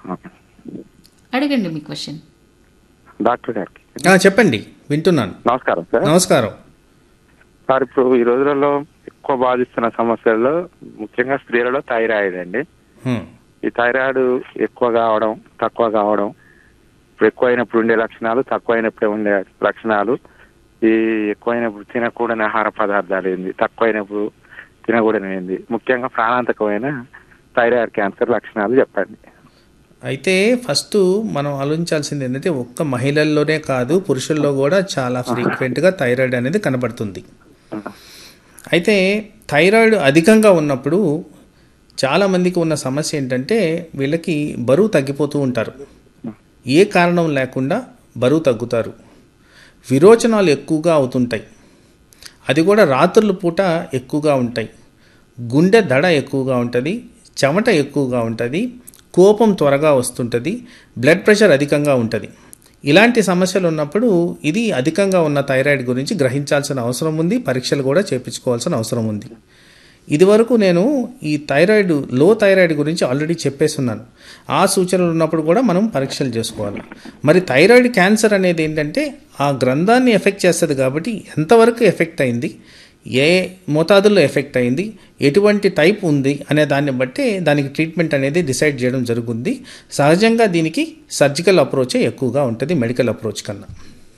అడగండి మీ question doctor గారికి ఆ, చెప్పండి వింటున్నాను నమస్కారం సార్ నమస్కారం సార్ ఇప్పుడు ఈ రోజులలో ఎక్కువ బాధిస్తున్న సమస్యల్లో ముఖ్యంగా స్త్రీలలో థైరాయిడ్ అండి హ్మ్. ఈ థైరాయిడ్ ఎక్కువ కావడం తక్కువ కావడం ఇప్పుడు ఎక్కువైనప్పుడు ఉండే లక్షణాలు తక్కువైనప్పుడు ఉండే లక్షణాలు ఈ ఎక్కువైనప్పుడు తినకూడని ఆహార పదార్థాలు ఏంది తక్కువైనప్పుడు తినకూడని ఏంది ముఖ్యంగా ప్రాణాంతకమైన థైరాయిడ్ క్యాన్సర్ లక్షణాలు చెప్పండి అయితే ఫస్ట్ మనం ఆలోచించాల్సింది ఏంటంటే ఒక్క మహిళల్లోనే కాదు పురుషుల్లో కూడా చాలా ఫ్రీక్వెంట్గా థైరాయిడ్ అనేది కనబడుతుంది అయితే థైరాయిడ్ అధికంగా ఉన్నప్పుడు చాలామందికి ఉన్న సమస్య ఏంటంటే వీళ్ళకి బరువు తగ్గిపోతూ ఉంటారు ఏ కారణం లేకుండా బరువు తగ్గుతారు విరోచనాలు ఎక్కువగా అవుతుంటాయి అది కూడా రాత్రుల పూట ఎక్కువగా ఉంటాయి గుండె దడ ఎక్కువగా ఉంటుంది చెమట ఎక్కువగా ఉంటుంది కోపం త్వరగా వస్తుంటుంది బ్లడ్ ప్రెషర్ అధికంగా ఉంటుంది ఇలాంటి సమస్యలు ఉన్నప్పుడు ఇది అధికంగా ఉన్న థైరాయిడ్ గురించి గ్రహించాల్సిన అవసరం ఉంది పరీక్షలు కూడా చేయించుకోవాల్సిన అవసరం ఉంది ఇదివరకు నేను ఈ థైరాయిడ్ లో థైరాయిడ్ గురించి ఆల్రెడీ చెప్పేస్తున్నాను ఆ సూచనలు ఉన్నప్పుడు కూడా మనం పరీక్షలు చేసుకోవాలి మరి థైరాయిడ్ క్యాన్సర్ అనేది ఏంటంటే ఆ గ్రంథాన్ని ఎఫెక్ట్ చేస్తుంది కాబట్టి ఎంతవరకు ఎఫెక్ట్ అయింది ఏ మోతాదుల్లో ఎఫెక్ట్ అయింది ఎటువంటి టైప్ ఉంది అనే దాన్ని బట్టి దానికి ట్రీట్మెంట్ అనేది డిసైడ్ చేయడం జరుగుతుంది సహజంగా దీనికి సర్జికల్ అప్రోచే ఎక్కువగా ఉంటుంది మెడికల్ అప్రోచ్ కన్నా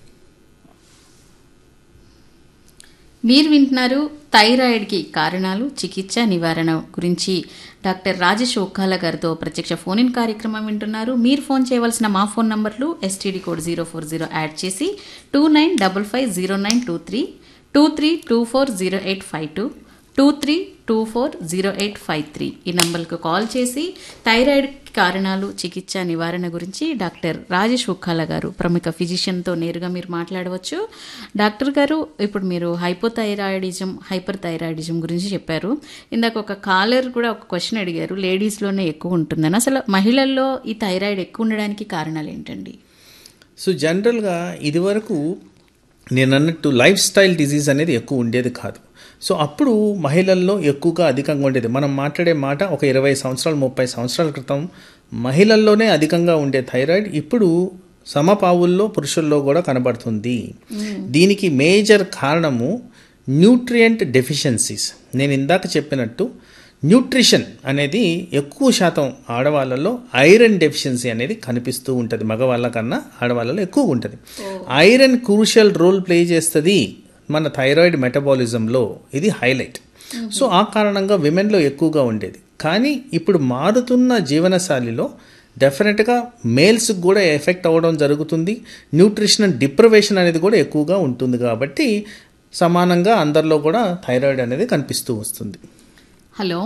మీరు వింటున్నారు థైరాయిడ్కి కారణాలు చికిత్స నివారణ గురించి డాక్టర్ రాజేష్ ఓకాల గారితో ప్రత్యక్ష ఫోన్ ఇన్ కార్యక్రమం వింటున్నారు మీరు ఫోన్ చేయవలసిన మా ఫోన్ నంబర్లు STD code zero four zero add చేసి two nine double five zero nine two three two three two four zero eight five two two three two four zero eight five three ఈ నంబర్కు call చేసి thyroid కారణాలు చికిత్స నివారణ గురించి doctor Rajesh ఉక్కాల గారు ప్రముఖ ఫిజిషియన్తో నేరుగా మీరు మాట్లాడవచ్చు డాక్టర్ గారు ఇప్పుడు మీరు హైపోథైరాయిడిజం హైపర్ థైరాయిడిజం గురించి చెప్పారు ఇందాక ఒక కాలర్ కూడా ఒక క్వశ్చన్ అడిగారు లేడీస్లోనే ఎక్కువ ఉంటుందని అసలు మహిళల్లో ఈ థైరాయిడ్ ఎక్కువ ఉండడానికి కారణాలు ఏంటండి సో జనరల్గా ఇదివరకు నేను అన్నట్టు లైఫ్ స్టైల్ డిజీజ్ అనేది ఎక్కువ ఉండేది కాదు సో అప్పుడు మహిళల్లో ఎక్కువగా అధికంగా ఉండేది మనం మాట్లాడే మాట ఒక ఇరవై సంవత్సరాలు ముప్పై సంవత్సరాల క్రితం మహిళల్లోనే అధికంగా ఉండే థైరాయిడ్ ఇప్పుడు సమపావుల్లో పురుషుల్లో కూడా కనబడుతుంది దీనికి మేజర్ కారణము న్యూట్రియంట్ డెఫిషియన్సీస్ నేను ఇందాక చెప్పినట్టు న్యూట్రిషన్ అనేది ఎక్కువ శాతం ఆడవాళ్ళలో ఐరన్ డెఫిషియన్సీ అనేది కనిపిస్తూ ఉంటుంది మగవాళ్ళ కన్నా ఆడవాళ్ళలో ఎక్కువ ఉంటుంది ఐరన్ క్రూషియల్ రోల్ ప్లే చేస్తుంది మన థైరాయిడ్ మెటబాలిజంలో ఇది హైలైట్ సో ఆ కారణంగా విమెన్లో ఎక్కువగా ఉండేది కానీ ఇప్పుడు మారుతున్న జీవనశైలిలో డెఫినెట్గా మేల్స్కి కూడా ఎఫెక్ట్ అవ్వడం జరుగుతుంది న్యూట్రిషన్ డిప్రవేషన్ అనేది కూడా ఎక్కువగా ఉంటుంది కాబట్టి సమానంగా అందరిలో కూడా థైరాయిడ్ అనేది కనిపిస్తూ వస్తుంది హలో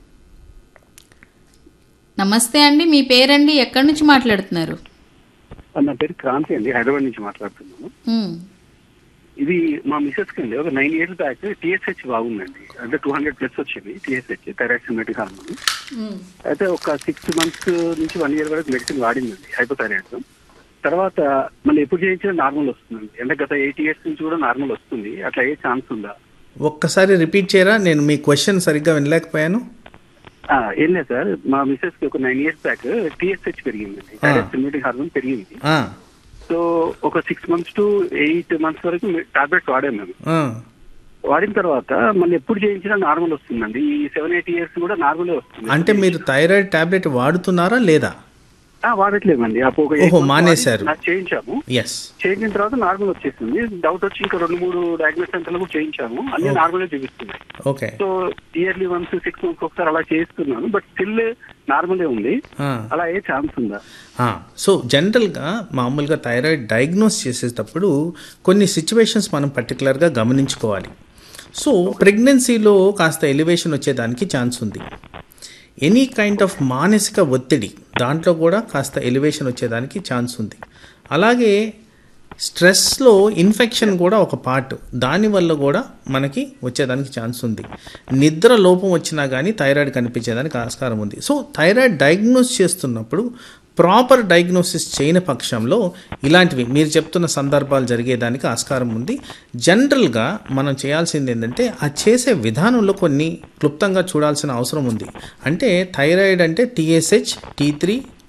నమస్తే అండి మీ పేరండి ఎక్కడి నుంచి మాట్లాడుతున్నారు నా పేరు క్రాంతి అండి హైదరాబాద్ నుంచి మాట్లాడుతున్నాను మ్, ఇది మా మిసెస్ కి అండి ఒక నైన్ ఇయర్స్ బ్యాక్ టీఎస్హెచ్ బాగుందండి అంటే టూ హండ్రెడ్ ప్లస్ వచ్చింది టీఎస్హెచ్ థైరాక్సిమెటిక్ హార్మోన్ మ్, అయితే ఒక సిక్స్ మంత్స్ నుంచి వన్ ఇయర్ వరకు మెడిసిన్ వాడిందండి హైపోథైరాయిడ్ తర్వాత మళ్ళీ ఎప్పుడు చేయించినా నార్మల్ వస్తుందండి అంటే గత ఎయిట్ ఇయర్స్ నుంచి కూడా నార్మల్ వస్తుంది అట్లా ఏ ఛాన్స్ ఉందా ఒక్కసారి రిపీట్ చేయరా నేను మీ క్వశ్చన్ సరిగ్గా వినలేకపోయాను ఆ, ఏం లేదు సార్ మా మిసెస్ కి ఒక నైన్ ఇయర్స్ బ్యాక్ టీఎస్హెచ్ పెరిగిందండి థైరాక్సిమెటిక్ హార్మోన్ పెరిగింది ఆ, సో ఒక six months to eight months వరకు టాబ్లెట్స్ వాడాము మేము ఆ. వాడిన తర్వాత మళ్ళీ ఎప్పుడు చేయించినా నార్మల్ వస్తుందండి ఈ సెవెన్ ఎయిట్ ఇయర్స్ కూడా నార్మలే వస్తుంది అంటే మీరు థైరాయిడ్ టాబ్లెట్ వాడుతున్నారా లేదా ఆ, వాడట్లేదండి అప్పుడు ఒక eight ఓహో, months మానేశారు. వాడి- నాకు చేయించాము ఎస్ చేయించిన తర్వాత నార్మల్ వచ్చేసింది డౌట్ వచ్చి ఇంకా రెండు మూడు డయాగ్నోస్ సెంటర్లు కూడా చేయించాము అన్ని నార్మల్ చూపిస్తున్నాయి okay so yearly once six months ఒకసారి అలా చేస్తున్నాను బట్ స్టిల్ నార్మలే ఉంది ఆ. అలా ఏ ఛాన్స్ ఉందా ఆ, సో జనరల్గా మామూలుగా థైరాయిడ్ డయాగ్నోస్ చేసేటప్పుడు కొన్ని సిచ్యువేషన్స్ మనం పర్టికులర్గా గమనించుకోవాలి సో ప్రెగ్నెన్సీలో కాస్త ఎలివేషన్ వచ్చేదానికి ఛాన్స్ ఉంది ఎనీ కైండ్ ఆఫ్ మానసిక ఒత్తిడి దాంట్లో కూడా కాస్త ఎలివేషన్ వచ్చేదానికి ఛాన్స్ ఉంది అలాగే స్ట్రెస్లో ఇన్ఫెక్షన్ కూడా ఒక పార్ట్ దానివల్ల కూడా మనకి వచ్చేదానికి ఛాన్స్ ఉంది నిద్ర లోపం వచ్చినా కానీ థైరాయిడ్ కనిపించేదానికి ఆస్కారం ఉంది సో థైరాయిడ్ డయాగ్నోస్ చేస్తున్నప్పుడు ప్రాపర్ డయాగ్నోసిస్ చేయని పక్షంలో ఇలాంటివి మీరు చెప్తున్న సందర్భాలు జరిగేదానికి ఆస్కారం ఉంది జనరల్గా మనం చేయాల్సింది ఏంటంటే ఆ చేసే విధానంలో కొన్ని క్లుప్తంగా చూడాల్సిన అవసరం ఉంది అంటే థైరాయిడ్ అంటే టీఎస్హెచ్ టీ త్రీ